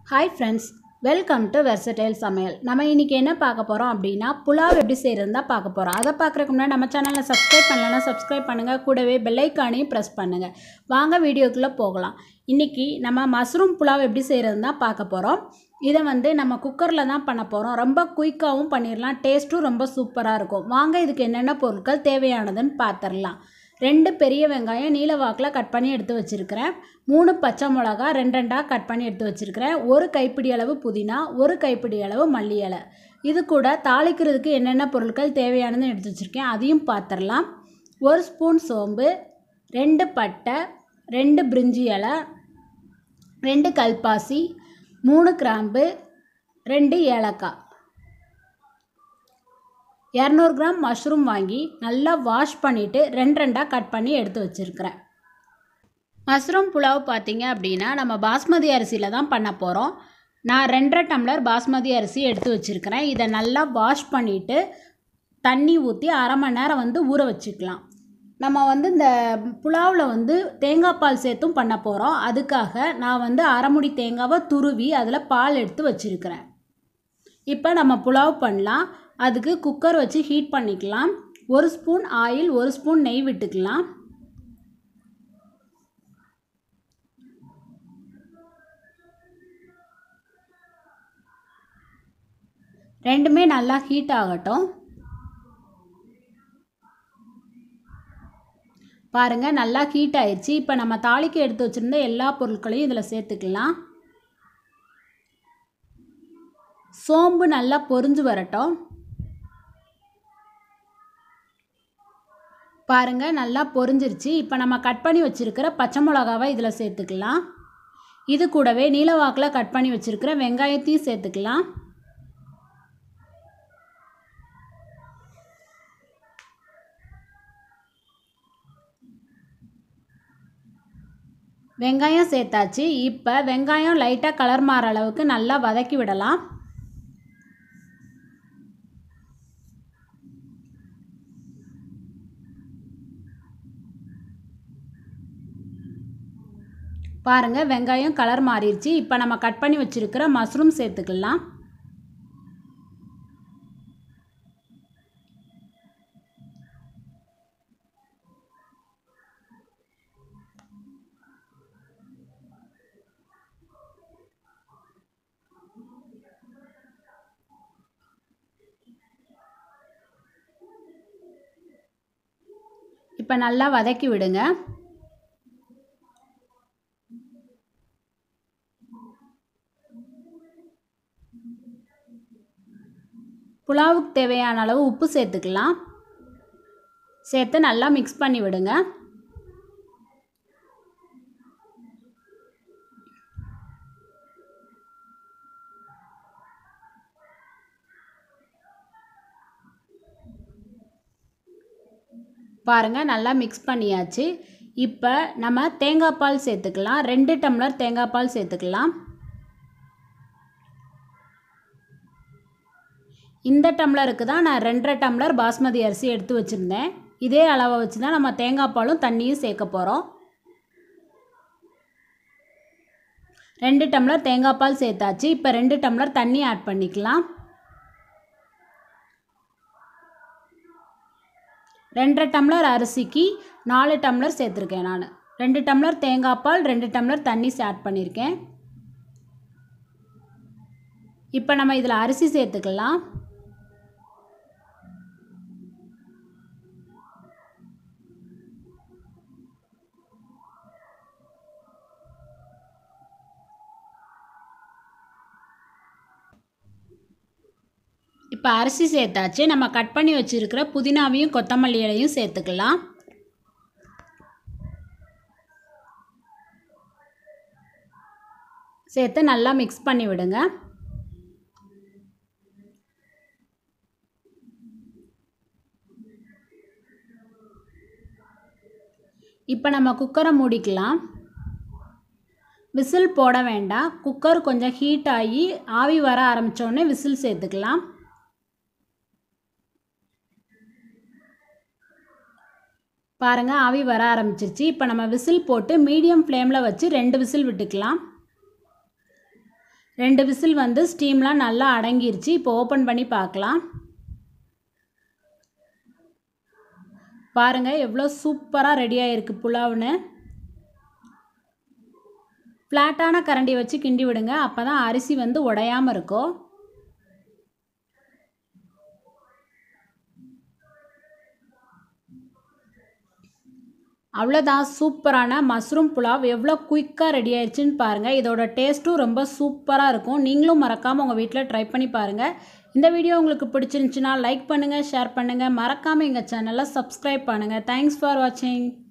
hi friends welcome to versatile சமையல் நம்ம இன்றைக்கி என்ன பார்க்க போகிறோம் அப்படின்னா புலாவ் எப்படி செய்கிறது தான் பார்க்க போகிறோம் அதை பார்க்குறதுக்கு முன்னாடி நம்ம சேனலை சப்ஸ்கிரைப் பண்ணலைன்னா சப்ஸ்கிரைப் பண்ணுங்கள் கூடவே பெல்லைக்கானையும் ப்ரெஸ் பண்ணுங்கள் வாங்க வீடியோக்குள்ளே போகலாம் இன்றைக்கி நம்ம மஷ்ரூம் புலாவ் எப்படி செய்கிறது தான் பார்க்க போகிறோம் இதை வந்து நம்ம குக்கரில் தான் பண்ண போகிறோம் ரொம்ப குயிக்காகவும் பண்ணிடலாம் டேஸ்ட்டும் ரொம்ப சூப்பராக இருக்கும் வாங்க இதுக்கு என்னென்ன பொருட்கள் தேவையானதுன்னு பார்த்துடலாம் ரெண்டு பெரிய வெங்காயம் நீல வாக்கில் கட் பண்ணி எடுத்து வச்சுருக்கிறேன் மூணு பச்சை மிளகா ரெண்டு ரெண்டாக கட் பண்ணி எடுத்து வச்சுருக்கிறேன் ஒரு கைப்பிடி அளவு புதினா ஒரு கைப்பிடி அளவு மல்லி இலை இது கூட தாளிக்கிறதுக்கு என்னென்ன பொருட்கள் தேவையானதுன்னு எடுத்து வச்சுருக்கேன் அதையும் பார்த்துடலாம் ஒரு ஸ்பூன் சோம்பு ரெண்டு பட்டை ரெண்டு பிரிஞ்சி இலை ரெண்டு கல்பாசி மூணு கிராம்பு ரெண்டு ஏலக்காய் இரநூறு கிராம் மஷ்ரூம் வாங்கி நல்லா வாஷ் பண்ணிவிட்டு ரெண்டு ரெண்டாக கட் பண்ணி எடுத்து வச்சுருக்கிறேன் மஷ்ரூம் புலாவ் பார்த்தீங்க அப்படின்னா நம்ம பாஸ்மதி அரிசியில் தான் பண்ண போகிறோம் நான் ரெண்டரை டம்ளர் பாஸ்மதி அரிசி எடுத்து வச்சுருக்கிறேன் இதை நல்லா வாஷ் பண்ணிவிட்டு தண்ணி ஊற்றி அரை மணி நேரம் வந்து ஊற வச்சுக்கலாம் நம்ம வந்து இந்த புலாவில் வந்து தேங்காய் பால் சேர்த்தும் பண்ண போகிறோம் அதுக்காக நான் வந்து அரைமுடி தேங்காவை துருவி அதில் பால் எடுத்து வச்சுருக்கிறேன் இப்போ நம்ம புலாவ் பண்ணலாம் அதுக்கு குக்கர் வச்சு ஹீட் பண்ணிக்கலாம் ஒரு ஸ்பூன் ஆயில் ஒரு ஸ்பூன் நெய் விட்டுக்கலாம் ரெண்டுமே நல்லா ஹீட் ஆகட்டும் பாருங்கள் நல்லா ஹீட் ஆயிடுச்சு இப்போ நம்ம தாளிக்கு எடுத்து வச்சுருந்த எல்லா பொருட்களையும் இதில் சேர்த்துக்கலாம் சோம்பு நல்லா பொரிஞ்சு வரட்டும் பாருங்கள் நல்லா பொரிஞ்சிருச்சு இப்போ நம்ம கட் பண்ணி வச்சுருக்கிற பச்சை மிளகாவை இதில் சேர்த்துக்கலாம் இது கூடவே நீலவாக்கில் கட் பண்ணி வச்சுருக்கிற வெங்காயத்தையும் சேர்த்துக்கலாம் வெங்காயம் சேர்த்தாச்சு இப்போ வெங்காயம் லைட்டாக கலர் மாற அளவுக்கு நல்லா வதக்கி விடலாம் பாருங்கள் வெங்காயம் கலர் மாறிடுச்சு இப்போ நம்ம கட் பண்ணி வச்சுருக்கிற மஷ்ரூம் சேர்த்துக்கலாம் இப்போ நல்லா வதக்கி விடுங்க புலாவுக்கு தேவையான அளவு உப்பு சேர்த்துக்கலாம் சேர்த்து நல்லா மிக்ஸ் பண்ணி விடுங்க பாருங்கள் நல்லா மிக்ஸ் பண்ணியாச்சு இப்போ நம்ம தேங்காய் பால் சேர்த்துக்கலாம் ரெண்டு டம்ளர் தேங்காய் பால் சேர்த்துக்கலாம் இந்த டம்ளருக்கு தான் நான் ரெண்டரை டம்ளர் பாஸ்மதி அரிசி எடுத்து வச்சுருந்தேன் இதே அளவை வச்சு தான் நம்ம தேங்காய் பாலும் தண்ணியும் சேர்க்க போகிறோம் ரெண்டு டம்ளர் தேங்காய் பால் சேர்த்தாச்சு இப்போ ரெண்டு டம்ளர் தண்ணி ஆட் பண்ணிக்கலாம் ரெண்டரை டம்ளர் அரிசிக்கு நாலு டம்ளர் சேர்த்துருக்கேன் நான் ரெண்டு டம்ளர் தேங்காய் பால் ரெண்டு டம்ளர் தண்ணி ஆட் பண்ணியிருக்கேன் இப்போ நம்ம இதில் அரிசி சேர்த்துக்கலாம் இப்போ அரிசி சேர்த்தாச்சு நம்ம கட் பண்ணி வச்சுருக்கிற புதினாவையும் கொத்தமல்லி இலையும் சேர்த்துக்கலாம் சேர்த்து நல்லா மிக்ஸ் பண்ணி விடுங்க இப்போ நம்ம குக்கரை மூடிக்கலாம் விசில் போட வேண்டாம் குக்கர் கொஞ்சம் ஹீட் ஆகி ஆவி வர ஆரம்பித்தோடனே விசில் சேர்த்துக்கலாம் பாருங்கள் ஆவி வர ஆரம்பிச்சிருச்சு இப்போ நம்ம விசில் போட்டு மீடியம் ஃப்ளேமில் வச்சு ரெண்டு விசில் விட்டுக்கலாம் ரெண்டு விசில் வந்து ஸ்டீம்லாம் நல்லா அடங்கிருச்சு இப்போ ஓப்பன் பண்ணி பார்க்கலாம் பாருங்கள் எவ்வளோ சூப்பராக ரெடியாக இருக்குது புலாவ்னு ஃப்ளாட்டான கரண்டி வச்சு கிண்டி விடுங்க அப்போ தான் அரிசி வந்து உடையாமல் இருக்கும் அவ்வளோதான் சூப்பரான மஷ்ரூம் புலாவ் எவ்வளோ குயிக்காக ரெடி ஆயிடுச்சுன்னு பாருங்கள் இதோட டேஸ்ட்டும் ரொம்ப சூப்பராக இருக்கும் நீங்களும் மறக்காமல் உங்கள் வீட்டில் ட்ரை பண்ணி பாருங்கள் இந்த வீடியோ உங்களுக்கு பிடிச்சிருந்துச்சுன்னா லைக் பண்ணுங்கள் ஷேர் பண்ணுங்கள் மறக்காமல் எங்கள் சேனலை சப்ஸ்கிரைப் பண்ணுங்கள் தேங்க்ஸ் ஃபார் வாட்சிங்